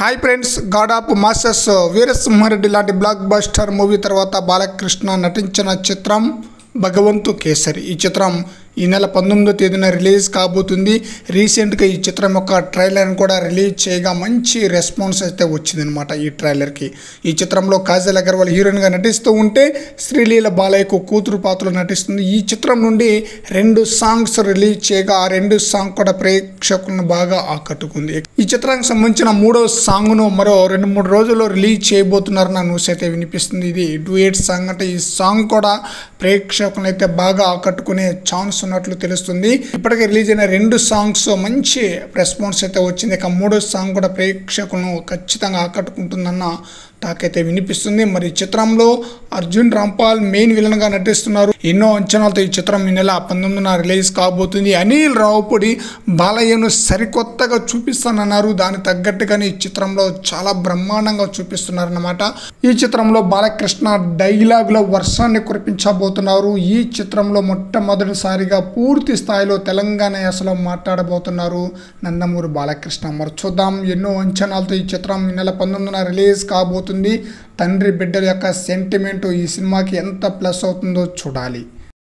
hi friends god of masters Veera Simha Reddy లాంటి block buster movie తర్వాత బాలకృష్ణ నటించిన చిత్రం భగవంతు కేసరి ఈ చిత్రం ఈ నెల పంతొమ్మిదో తేదీన రిలీజ్ కాబోతుంది రీసెంట్గా ఈ చిత్రం యొక్క ట్రైలర్ని కూడా రిలీజ్ చేయగా మంచి రెస్పాన్స్ అయితే వచ్చిందనమాట ఈ ట్రైలర్కి ఈ చిత్రంలో కాజల్ అగర్వాల్ హీరోయిన్గా నటిస్తూ ఉంటే శ్రీలీల బాలయ్యకు కూతురు పాత్రలో నటిస్తుంది ఈ చిత్రం నుండి రెండు సాంగ్స్ రిలీజ్ చేయగా ఆ రెండు సాంగ్ కూడా ప్రేక్షకులను బాగా ఆకట్టుకుంది ఈ చిత్రానికి సంబంధించిన మూడో సాంగ్ను మరో రెండు మూడు రోజుల్లో రిలీజ్ చేయబోతున్నారన్న న్యూస్ అయితే వినిపిస్తుంది ఇది డూయేట్ సాంగ్ అంటే ఈ సాంగ్ కూడా ప్రేక్షకులను అయితే బాగా ఆకట్టుకునే ఛాన్స్ ఉన్నట్లు తెలుస్తుంది ఇప్పటికే రిలీజ్ అయిన రెండు సాంగ్స్ మంచి రెస్పాన్స్ అయితే వచ్చింది ఇక మూడో సాంగ్ కూడా ప్రేక్షకులను ఖచ్చితంగా ఆకట్టుకుంటుందన్న టాక్ అయితే వినిపిస్తుంది మరి ఈ చిత్రంలో అర్జున్ రాంపాల్ మెయిన్ విలన్ గా నటిస్తున్నారు ఎన్నో అంచనాలతో ఈ చిత్రం ఈ నెల పంతొమ్మిదిన రిలీజ్ కాబోతుంది అనిల్ రావుపూడి బాలయ్యను సరికొత్తగా చూపిస్తానన్నారు దాని తగ్గట్టుగానే ఈ చిత్రంలో చాలా బ్రహ్మాండంగా చూపిస్తున్నారన్నమాట ఈ చిత్రంలో బాలకృష్ణ డైలాగుల వర్షాన్ని కురిపించబోతున్నారు ఈ చిత్రంలో మొట్టమొదటిసారిగా పూర్తి స్థాయిలో తెలంగాణ యాసలో మాట్లాడబోతున్నారు నందమూరి బాలకృష్ణ మరి చూద్దాం ఎన్నో అంచనాలతో ఈ చిత్రం ఈ నెల పంతొమ్మిదిన రిలీజ్ కాబోతుంది తండ్రి బిడ్డల యొక్క సెంటిమెంట్ ఈ సినిమాకి ఎంత ప్లస్ అవుతుందో చూడాలి